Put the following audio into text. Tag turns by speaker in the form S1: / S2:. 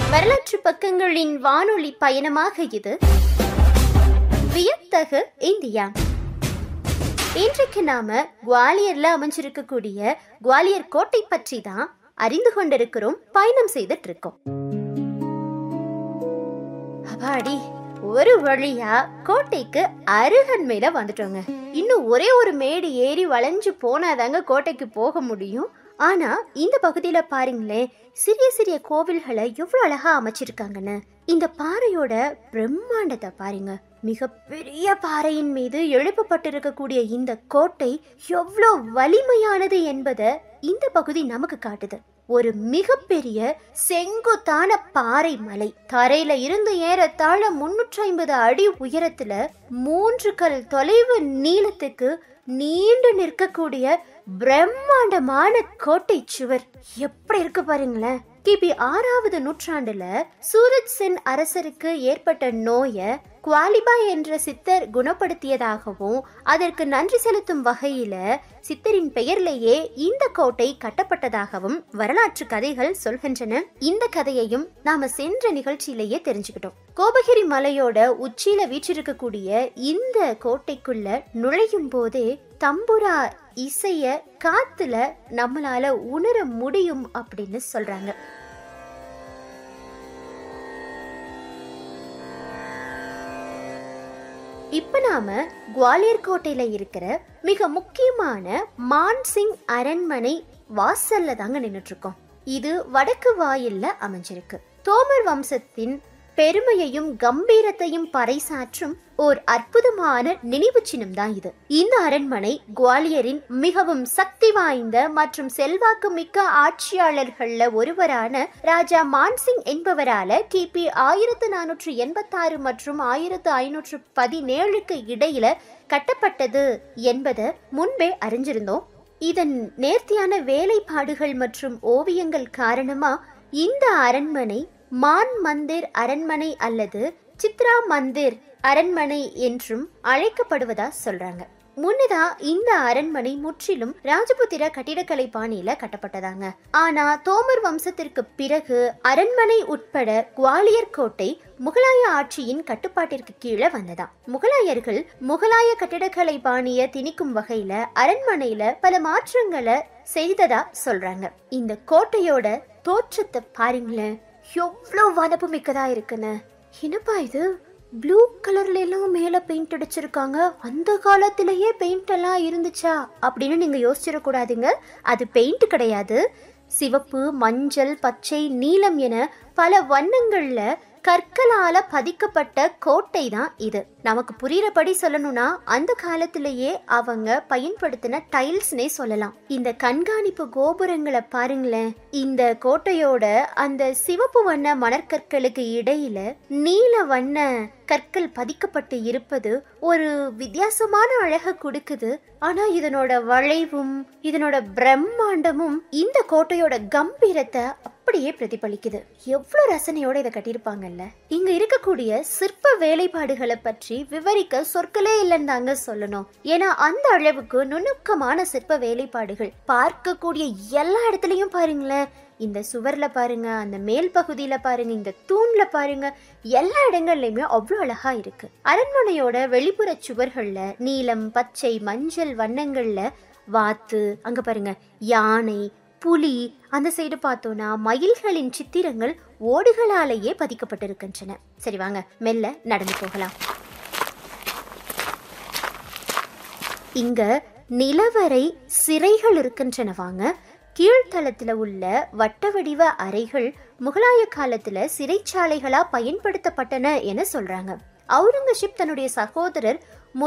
S1: வரலாற்று பக்கங்களின் வானொலி பயணமாக இது வியத்தகு இந்தியா இன்றைக்கு நாம குவாலியர்ல அமைஞ்சிருக்கக்கூடிய குவாலியர் கோட்டை பற்றி தான் அறிந்து கொண்டிருக்கிறோம் பயணம் செய்துட்டு இருக்கோம் அப்பாடி ஒரு வழியா கோட்டைக்கு அருகன்மையில வந்துட்டோங்க இன்னும் ஒரே ஒரு மேடு ஏறி வளைஞ்சு போனாதாங்க கோட்டைக்கு போக முடியும் ஆனா இந்த பகுதியில பாருங்களேன் சிறிய சிறிய கோவில்களை எவ்வளவு அழகா அமைச்சிருக்காங்கன்னு இந்த பாறையோட பிரம்மாண்டத்தை பாருங்க மிகப்பெரிய பாறையின் மீது எழுப்பப்பட்டிருக்கக்கூடிய இந்த கோட்டை எவ்வளோ வலிமையானது என்பதை இந்த பகுதி நமக்கு காட்டுது ஒரு மிகப்பெரிய செங்குத்தான பாறை மலை தரையில இருந்து ஏறத்தாழ முன்னூற்றி ஐம்பது அடி உயரத்துல மூன்று கல் தொலைவு நீளத்துக்கு நீண்டு நிற்கக்கூடிய பிரம்மாண்டமான கோட்டை சுவர் எப்படி இருக்கு பாருங்களேன் கிபி ஆறாவது நூற்றாண்டுல சூரத் சென் அரசருக்கு ஏற்பட்ட நோயை குவாலிபா என்ற சித்தர் குணப்படுத்தியதாகவும் அதற்கு நன்றி செலுத்தும் வகையில சித்தரின் பெயர்லேயே இந்த கோட்டை கட்டப்பட்டதாகவும் வரலாற்று கதைகள் சொல்கின்றன இந்த கதையையும் நாம சென்ற நிகழ்ச்சியிலேயே தெரிஞ்சுக்கிட்டோம் கோபகிரி மலையோட உச்சியில வீற்றிருக்கக்கூடிய இந்த கோட்டைக்குள்ள நுழையும் போதே தம்புரா இசைய காத்துல நம்மளால உணர முடியும் அப்படின்னு சொல்றாங்க இப்ப நாம குவாலியர் கோட்டையில இருக்கிற மிக முக்கியமான மான்சிங் அரண்மனை வாசல்ல தாங்க நின்னுட்டு இருக்கோம் இது வடக்கு வாயில்ல அமைஞ்சிருக்கு தோமர் வம்சத்தின் பெருமையையும் கம்பீரத்தையும் பறைசாற்றும் ஓர் அற்புதமான நினைவு சின்னம் தான் இது இந்த அரண்மனை குவாலியரின் மிகவும் சக்தி வாய்ந்த மற்றும் செல்வாக்கு மிக்க ஆட்சியாளர்கள்ல ஒருவரான ராஜா மான்சிங் என்பவரால கிபி ஆயிரத்து நானூற்று எண்பத்தாறு மற்றும் ஆயிரத்து ஐநூற்று பதினேழுக்கு இடையில கட்டப்பட்டது என்பதை முன்பே அறிஞ்சிருந்தோம் இதன் நேர்த்தியான வேலைப்பாடுகள் மற்றும் ஓவியங்கள் காரணமா இந்த அரண்மனை மான் மந்திர் அரண்மனை அல்லது சித்ரா மந்திர் அரண்மனை என்றும் அழைக்கப்படுவதா சொல்றாங்க முன்னதா இந்த அரண்மனை முற்றிலும் ராஜபுத்திர கட்டிடக்கலை பாணியில கட்டப்பட்டதாங்க ஆனா தோமர் வம்சத்திற்கு பிறகு அரண்மனை உட்பட குவாலியர் கோட்டை முகலாய ஆட்சியின் கட்டுப்பாட்டிற்கு கீழே வந்ததா முகலாயர்கள் முகலாய கட்டிடக்கலை பாணிய திணிக்கும் வகையில அரண்மனையில பல மாற்றங்களை செய்ததா சொல்றாங்க இந்த கோட்டையோட தோற்றத்தை பாருங்களேன் எவ்வளோ வனப்பு மிக்கதா இருக்குன்னு என்னப்பா இது ப்ளூ கலர்ல எல்லாம் மேல பெயிண்ட் அடிச்சிருக்காங்க அந்த காலத்திலேயே பெயிண்ட் எல்லாம் இருந்துச்சா அப்படின்னு நீங்க யோசிச்சிடக்கூடாதுங்க அது பெயிண்ட் கிடையாது சிவப்பு மஞ்சள் பச்சை நீலம் என பல வண்ணங்கள்ல கற்களால பதிக்கப்பட்ட கோட்டை தான் இது நமக்கு புரியுறபடி சொல்லணும்னா அந்த காலத்திலேயே அவங்க பயன்படுத்தின டைல்ஸ்னே சொல்லலாம் இந்த கண்காணிப்பு கோபுரங்களை பாருங்களேன் இந்த கோட்டையோட அந்த சிவப்பு வண்ண மணற்கற்களுக்கு இடையில நீல வண்ண கற்கள் பதிக்கப்பட்டு இருப்பது ஒரு வித்தியாசமான அழக கொடுக்குது ஆனா இதனோட வளைவும் இதனோட பிரம்மாண்டமும் இந்த கோட்டையோட கம்பீரத்தை அப்படியே பிரதிபலிக்குது எவ்வளவு ரசனையோட இதை கட்டியிருப்பாங்கல்ல இங்க இருக்கக்கூடிய சிற்ப வேலைப்பாடுகளை பற்றி விவரிக்க சொற்களே இல்லைன்னு தாங்க சொல்லணும் ஏன்னா அந்த அளவுக்கு நுணுக்கமான சிற்ப வேலைப்பாடுகள் பார்க்கக்கூடிய எல்லா இடத்துலயும் பாருங்களேன் இந்த சுவர்ல பாருங்க அந்த மேல் பகுதியில பாருங்க இந்த தூண்ல பாருங்க எல்லா இடங்கள்லயுமே அவ்வளோ அழகா இருக்கு அரண்மனையோட வெளிப்புற சுவர்கள்ல நீலம் பச்சை மஞ்சள் வண்ணங்கள்ல வாத்து அங்க பாருங்க யானை புலி அந்த சைடு பார்த்தோம்னா மயில்களின் சித்திரங்கள் ஓடுகளாலேயே பதிக்கப்பட்டிருக்கின்றன சரி வாங்க மெல்ல நடந்து போகலாம் இங்க நிலவரை சிறைகள் இருக்கின்றன வாங்க கீழ்த்தளத்துல உள்ள வட்ட வடிவ அறைகள் முகலாய காலத்துல சிறைச்சாலைகளா பயன்படுத்தப்பட்டன என சொல்றாங்க அவுரங்கசீப் தன்னுடைய சகோதரர்